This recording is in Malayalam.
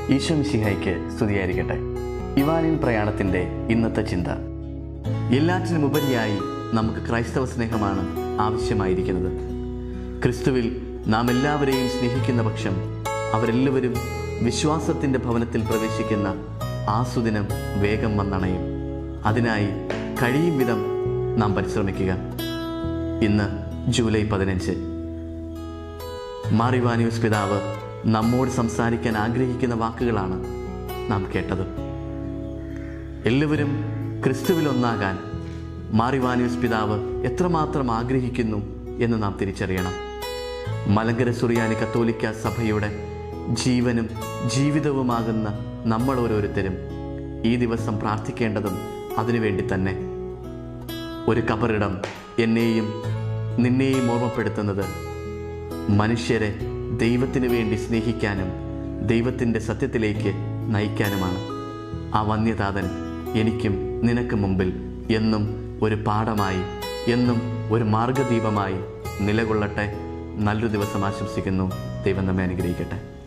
ഈശോ മിശിഹായ്ക്ക് സ്തുതിയായിരിക്കട്ടെ ഇവാനിൻ പ്രയാണത്തിൻ്റെ ഇന്നത്തെ ചിന്ത എല്ലാറ്റിനും ഉപരിയായി നമുക്ക് ക്രൈസ്തവ സ്നേഹമാണ് ആവശ്യമായിരിക്കുന്നത് ക്രിസ്തുവിൽ നാം എല്ലാവരെയും സ്നേഹിക്കുന്ന പക്ഷം അവരെല്ലാവരും വിശ്വാസത്തിൻ്റെ ഭവനത്തിൽ പ്രവേശിക്കുന്ന ആ സുദിനം വേഗം വന്നണയും അതിനായി കഴിയും വിധം നാം പരിശ്രമിക്കുക ഇന്ന് ജൂലൈ പതിനഞ്ച് മാറിവാനിയൂസ് പിതാവ് നമ്മോട് സംസാരിക്കാൻ ആഗ്രഹിക്കുന്ന വാക്കുകളാണ് നാം കേട്ടത് എല്ലാവരും ക്രിസ്തുവിൽ ഒന്നാകാൻ മാറിവാനിയൂസ് പിതാവ് എത്രമാത്രം ആഗ്രഹിക്കുന്നു എന്ന് നാം തിരിച്ചറിയണം മലങ്കര സുറിയാനി കത്തോലിക്ക സഭയുടെ ജീവനും ജീവിതവുമാകുന്ന നമ്മൾ ഓരോരുത്തരും ഈ ദിവസം പ്രാർത്ഥിക്കേണ്ടതും അതിനുവേണ്ടി തന്നെ ഒരു കബറിടം എന്നെയും നിന്നെയും ഓർമ്മപ്പെടുത്തുന്നത് മനുഷ്യരെ ദൈവത്തിന് വേണ്ടി സ്നേഹിക്കാനും ദൈവത്തിൻ്റെ സത്യത്തിലേക്ക് നയിക്കാനുമാണ് ആ വന്യതാതൻ എനിക്കും നിനക്ക് മുമ്പിൽ എന്നും ഒരു പാഠമായി എന്നും ഒരു മാർഗദീപമായി നിലകൊള്ളട്ടെ നല്ലൊരു ദിവസം ആശംസിക്കുന്നു ദൈവം നമ്മെ അനുഗ്രഹിക്കട്ടെ